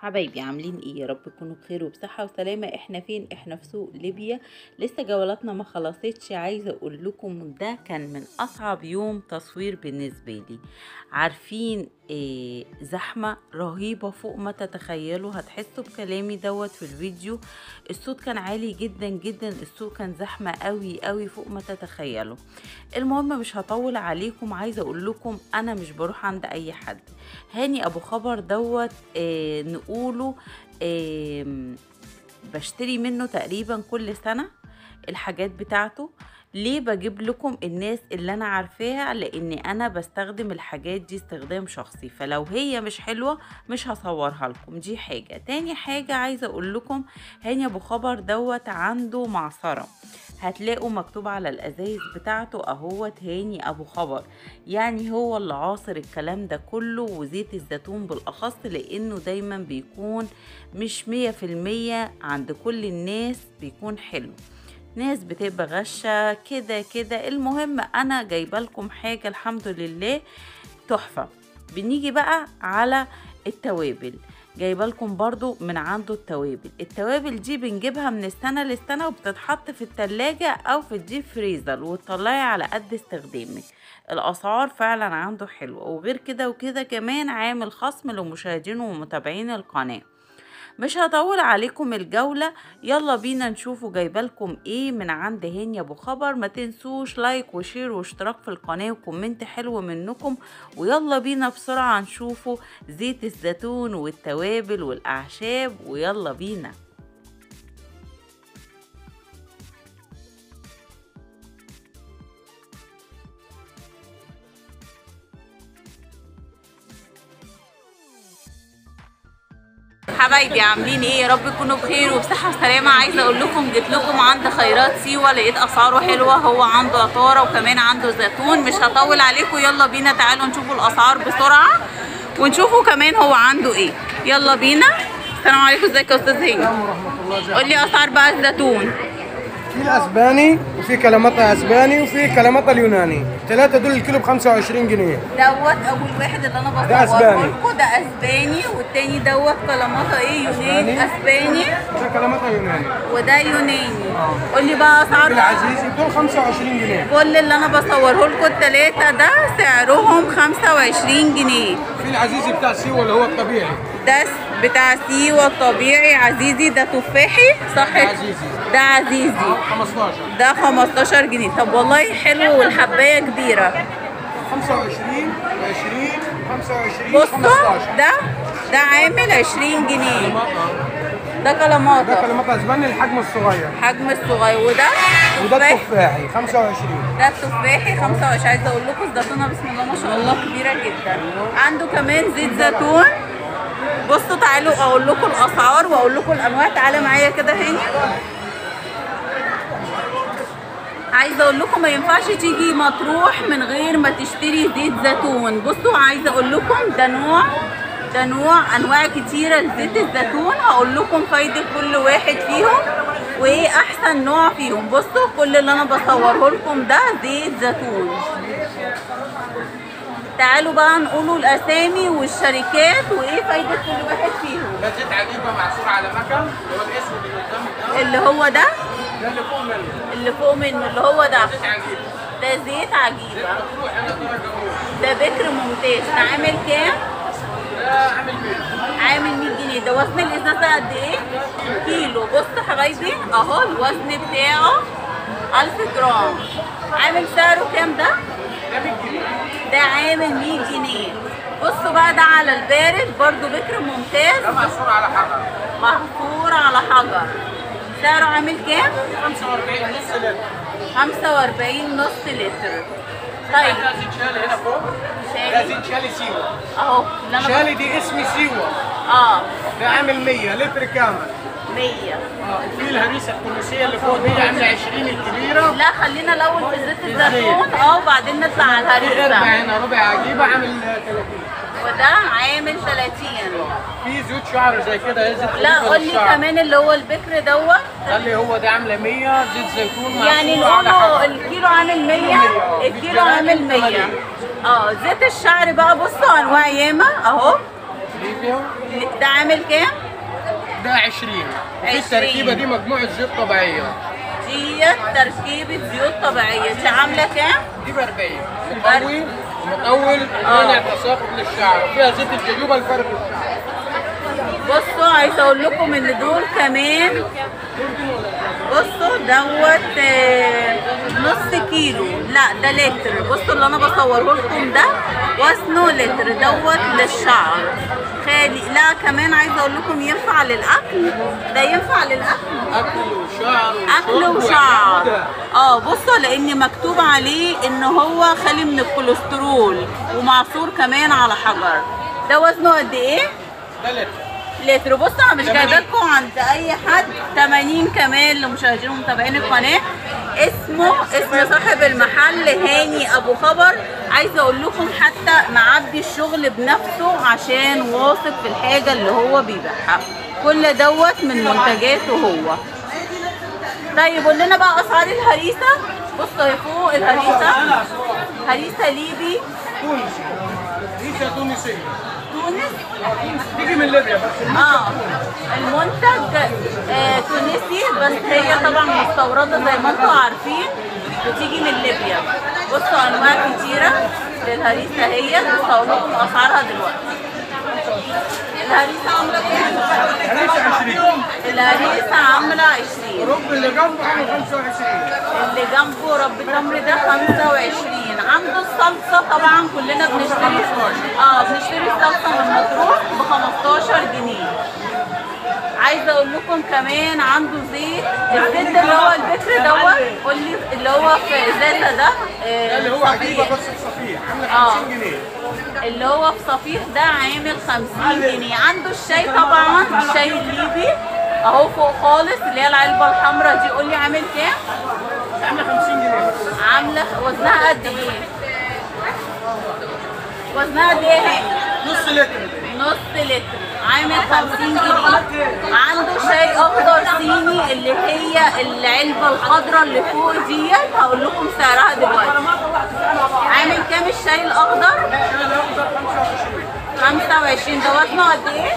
حبايبي عاملين ايه يا رب تكونوا بخير وبصحة وسلامة احنا فين احنا في سوق ليبيا لسه جولاتنا ما خلصتش عايزة اقول لكم ده كان من اصعب يوم تصوير بالنسبة لي عارفين إيه زحمة رهيبة فوق ما تتخيلوا هتحسوا بكلامي دوت في الفيديو الصوت كان عالي جدا جدا السوق كان زحمة قوي قوي فوق ما تتخيلوا المهم مش هطول عليكم عايزة اقول لكم انا مش بروح عند اي حد هاني ابو خبر دوت إيه نقوله إيه بشتري منه تقريبا كل سنة الحاجات بتاعته ليه بجيب لكم الناس اللي انا عارفاها لان انا بستخدم الحاجات دي استخدام شخصي فلو هي مش حلوة مش هصورها لكم دي حاجة تاني حاجة عايزة اقول لكم هاني ابو خبر دوت عنده معصرة هتلاقوا مكتوب على الازايز بتاعته اهوت هاني ابو خبر يعني هو اللي عاصر الكلام ده كله وزيت الزيتون بالاخص لانه دايما بيكون مش مية في المية عند كل الناس بيكون حلو ناس بتبقى غشة كده كده المهم انا جايبه لكم حاجة الحمد لله تحفة بنيجي بقى على التوابل جايبه لكم برضو من عنده التوابل التوابل دي بنجيبها من السنه للسنه وبتتحط في التلاجة او في الديب فريزر وتطلعي على قد استخدامك الاسعار فعلا عنده حلوه وغير كده وكده كمان عامل خصم لمشاهدين ومتابعين القناه مش هطول عليكم الجولة يلا بينا نشوفوا جايبالكم ايه من عند هاني ابو خبر ما تنسوش لايك وشير واشتراك في القناة وكومنت حلو منكم ويلا بينا بسرعة نشوفوا زيت الزيتون والتوابل والاعشاب ويلا بينا حبايبي عاملين ايه يا رب تكونوا بخير وبصحه وسلامه عايزه اقول لكم جيت لكم عند خيرات سيوه لقيت اسعاره حلوه هو عنده عطاره وكمان عنده زيتون مش هطول عليكم يلا بينا تعالوا نشوفوا الاسعار بسرعه ونشوفوا كمان هو عنده ايه يلا بينا السلام عليكم ازيك يا استاذ هاني السلام ورحمة الله جل قول لي اسعار بقى الزيتون في الاسباني وفي كلامطة اسباني وفي كلامطة اليوناني ثلاثة دول الكيلو ب 25 جنيه دوت اول واحد اللي انا ده بصوره أسباني. لكم ده اسباني والتاني دوت كلاماتا ايه يوناني اسباني ده كلامطة يوناني وده يوناني قول لي بقى اسعار بقى. العزيزي دول 25 جنيه كل اللي انا بصوره لكم التلاتة ده سعرهم 25 جنيه في العزيزي بتاع سيوة اللي هو الطبيعي ده س- بتاع سيوة الطبيعي عزيزي ده تفاحي صح ده عزيزي. ده عزيزي 15 ده 15 جنيه طب والله حلو والحباية كبيرة 25 20 25 بصوا 15 ده ده عامل 20 جنيه ده ده كلاماتا كلامطة اسباني الحجم الصغير حجم الصغير وده وده تفاح التفاحي 25 ده التفاحي 25 عايزه اقول لكم الزيتونه بسم الله ما شاء الله كبيره جدا عنده كمان زيت زيتون بصوا تعالوا اقول لكم الاسعار واقول لكم الانواع تعالى معايا كده هاني عايزه اقول لكم ما ينفعش تيجي مطروح من غير ما تشتري زيت زيتون بصوا عايزه اقول لكم ده نوع ده نوع انواع كتيره لزيت الزيتون هقول لكم فايده كل واحد فيهم وايه احسن نوع فيهم بصوا كل اللي انا بصوره لكم ده زيت زيتون تعالوا بقى نقولوا الاسامي والشركات وايه فايده كل واحد فيهم ده زيت عجيبة معصور على مكن اللي هو الاسود اللي قدامك ده اللي هو ده ده اللي فوق منه اللي فوق منه اللي هو ده زيت عجيبة ده زيت عجيبه مفتوح هنا درجة أولى ده بكر ممتاز ده عامل كام ده عامل 100 عامل 100 جنيه ده وزن الازازه قد ايه كيلو بصوا حبايبي اهو الوزن بتاعه 1000 جرام عامل سعره كام ده ده 100 جنيه ده عامل 100 جنيه بصوا بقى ده على البارد برضو بكر ممتاز ده معصور على حجر محفور على حجر سعره عامل كام 45 نص لتر 45 نص لتر طيب ده زيت شالي هنا فوق ده شالي زيت شالي سيوة اهو اللي انا شالي دي اسمي سيوة اه ده عامل 100 لتر كامل 100 اه وفي الهريسة التونسية اللي فوق دي عاملة 20 الكبيرة لا خلينا الاول في زيت الزيتون اه وبعدين نطلع على في اربع الهريسه هنا ربع عجيبة عامل 30 وده عامل 30 في زيوت شعر زي كده زيت لا خليفة قول لي للشعر. كمان اللي هو البكر دوت قال لي هو ده عاملة 100 زيت زيتون يعني معصور على نقوله حجر. الكيلو عامل 100 الكيلو عامل 100 اه زيت الشعر بقى بصوا انواع ياما اهو ليبيا ده عامل كام ده 20 وفي التركيبه دي مجموعه زيوت طبيعيه ديت تركيبة زيوت طبيعية دي عاملة كام دي ب 40 مطول مطول مانع تساقط للشعر وفيها زيت الججوبه الفرد الشعر بصوا عايزه اقول لكم ان دول كمان بصوا دوت آه، نص كيلو لا ده لتر بصوا اللي انا بصوره لكم ده وزنه لتر دوت للشعر خالي لا كمان عايزه اقول لكم ينفع للاكل ده ينفع للاكل اكل وشعر اكل وشرب وشعر وحدودة. اه بصوا لان مكتوب عليه ان هو خالي من الكوليسترول ومعصور كمان على حجر ده وزنه قد ايه ده لتر لتر بصوا انا مش 80. جايبه لكم عند اي حد 80 كمان لمشاهدين ومتابعين القناه اسمه اسم صاحب المحل هاني ابو خبر عايزه اقول لكم حتى معبي الشغل بنفسه عشان واثق في الحاجه اللي هو بيبيعها كل دوت من منتجاته هو طيب قول لنا بقى اسعار الهريسه بصوا اهي فوق الهريسه هريسه ليبي تونسي ريشه تونسيه تونس تيجي من ليبيا بس اه المنتج آه تونسي بس هي طبعا مستورده زي ما انتم عارفين بتيجي من ليبيا بصوا انواع كتيره للهريسه هي بس هقول لكم اسعارها دلوقتي الهريسه عامله كام؟ ريشه 20 الهريسه عامله 20 الرب اللي جنبه عامل 25 اللي جنبه رب تمر ده 25 عنده الصلصه طبعا كلنا بنشتري اه بنشتري الصلصه من مطروح ب 15 جنيه عايزه اقول لكم كمان عنده زيت الزيت ده اللي هو البكر دوت قول لي اللي هو في ازازه ده آه، ده اللي هو عجيبه صفيح. بس بصفيح عامله آه. 50 جنيه اللي هو في صفيح ده عامل 50 جنيه عنده الشاي طبعا الشاي الليبي اهو فوق خالص اللي هي العلبه الحمراء دي قول لي عامل كام عامله 50 جنيه بس عامله وزنها قد ايه وزنها قد ايه هي؟ نص لتر نص لتر عامل 50 جنيه عنده شاي اخضر صيني اللي هي العلبه الخضراء اللي فوق ديت هقول لكم سعرها دلوقتي عامل كام الشاي الاخضر 25 ده وزنه قد ايه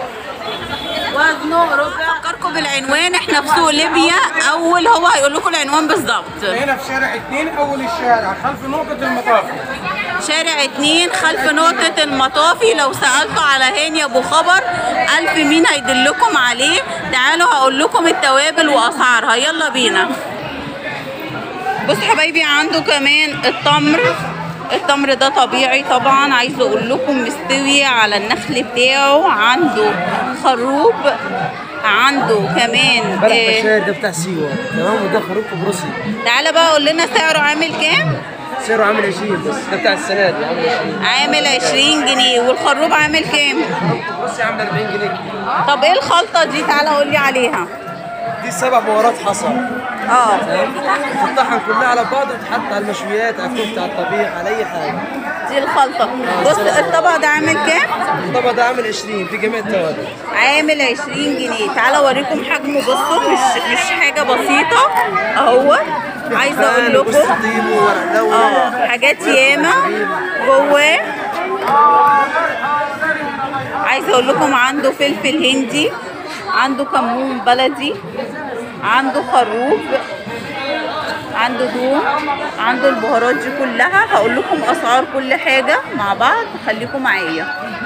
وزنه ربع فكركم بالعنوان احنا في سوق ليبيا اول هو هيقول لكم العنوان بالظبط هنا في شارع 2 اول الشارع خلف نقطه المطافي شارع اتنين خلف نقطة المطافي لو سألتوا على هاني أبو خبر ألف مين هيدلكم عليه تعالوا هقول لكم التوابل وأسعارها يلا بينا بص حبايبي عنده كمان التمر التمر ده طبيعي طبعا عايزه اقول لكم مستوي على النخل بتاعه عنده خروب عنده كمان بلح آه، بشاير ده بتاع سيوه تمام وده خروف قبرصي تعالى بقى قول لنا سعره عامل كام سعره عامل 20 بس ده بتاع السنه دي عامل 20 عامل 20 جنيه والخروب عامل كام قبرصي عامل 40 جنيه كيلو طب ايه الخلطة دي تعالى قول لي عليها دي سبع بهارات حصى اه تمام تطحن كلها على بعض وتحط على المشويات على الكفته على الطبيخ على اي حاجه دي الخلطة بص الطبق ده عامل كام؟ الطبق ده عامل 20 في جميع التوابل عامل 20 جنيه تعالى اوريكم حجمه بصوا مش مش حاجة بسيطة اهو عايزة اقول وجوز لكم الطيب وورق لورا اه حاجات ياما جواه عايزه اقول لكم عنده فلفل هندي عنده كمون بلدي عنده خروب عنده دوم عنده البهارات دي كلها هقول لكم اسعار كل حاجه مع بعض خليكم معايا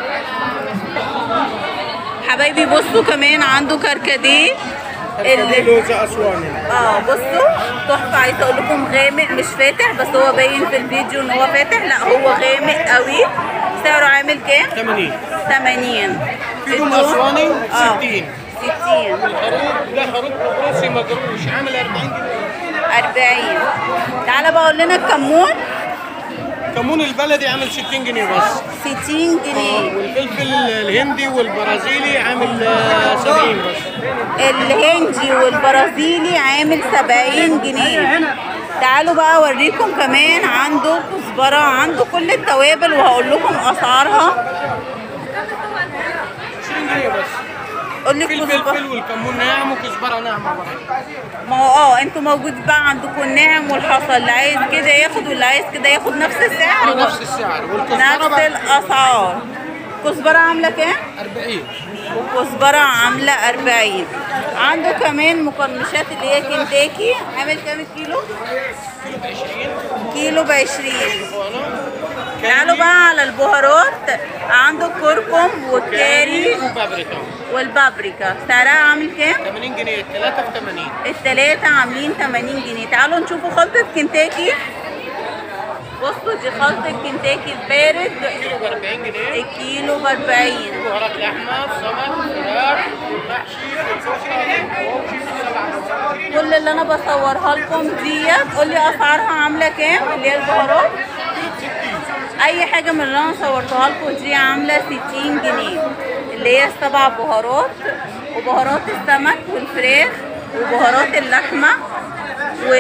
حبايبي بصوا كمان عنده كركديه اللي لوزه اسواني اه بصوا تحفه عايزه اقول لكم غامق مش فاتح بس هو باين في الفيديو ان هو فاتح لا هو غامق قوي سعره عامل كام 80 80 في دول الدوم- اسواني اه 60 60 خروف ده خروف قبرصي مجروش عامل 40 جنيه 40 تعالى بقى قول لنا الكمون كمون البلدي عامل 60 جنيه بس 60 جنيه والفلفل الهندي والبرازيلي عامل آه، 70 بس الهندي والبرازيلي عامل 70 جنيه تعالوا بقى اوريكم كمان عنده كزبره عنده كل التوابل وهقول لكم اسعارها 20 جنيه بس قول لي في كزبره الفلفل والكمون ناعم وكزبره ناعمه برضه ما هو اه انتوا موجود بقى عندكم الناعم والحصى اللي عايز كده ياخد واللي عايز كده ياخد نفس السعر نفس السعر والكزبره نفس بقى الاسعار والكزبرة عاملة كام؟ 40 والكزبرة عاملة 40 عنده كمان مقرمشات اللي هي كنتاكي عامل كام الكيلو؟ كيلو بعشرين تعالوا بقى على البهارات عنده كركم والكاري وبابريكا والبابريكا سعرها عامل كام؟ 80 جنيه الثلاثة ب 80 التلاتة عاملين 80 جنيه تعالوا نشوفوا خلطة كنتاكي بصوا دي خلطة كنتاكي البارد كيلو ب 40 جنيه الكيلو ب 40 بهارات لحمة سمك فراخ محشي كل اللي انا بصورها لكم ديت قولي اسعارها عامله كام اللي هي البهارات اي حاجه من اللي انا صورتها لكم دي عامله 60 جنيه اللي هي السبع بهارات وبهارات السمك والفراخ وبهارات اللحمه و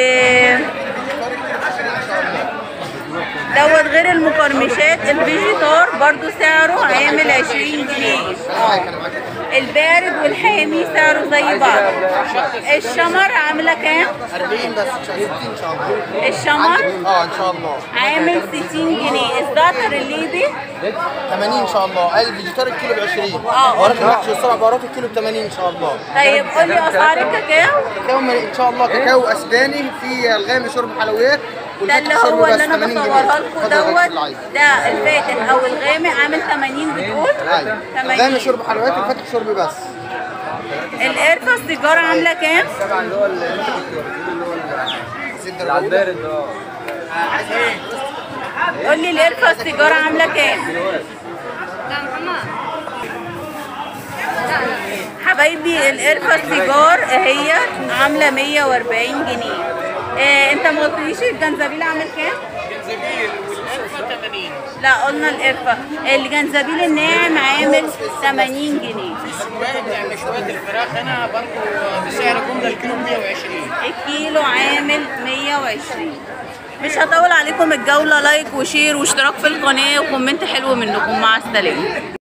دوت غير المقرمشات الفيجيتار برضو سعره عامل 20 جنيه البارد والحامي سعره زي بعض الشمر عامله كام 40 بس 60 ان شاء الله الشمر اه ان شاء الله عامل 60 جنيه الزعتر الليبي 80 ان شاء الله الفيجيتار الكيلو ب 20 آه. بهارات المحشي والسبع بهارات الكيلو ب 80 ان شاء الله طيب قولي اسعار الكاكاو كاكاو من- ان شاء الله كاكاو اسباني في الغامي شرب حلويات ده اللي والفاتح شرب هو بس اللي انا 80 جنيه. بصورها لكم اتفضل يا دوت اللي عايز. ده الفاتح او الغامق عامل 80 بتقول ايوه الغامي 80 شرب حلويات الفاتح شرب بس القرفه السيجاره عامله كام سد البارد قولي القرفه السيجاره عامله كام حبايبي القرفه السيجار هي عامله 140 جنيه إيه انت ما قلتليش الجنزبيل عامل كام؟ جنزبيل والقرفة 80 لا قلنا القرفه الجنزبيل الناعم عامل 80 جنيه شوية بنعمل شوية الفراخ هنا برضه بسعر جملة الكيلو ب 120 الكيلو عامل 120 مش هطول عليكم الجولة لايك وشير واشتراك في القناة وكومنت حلو منكم مع السلامة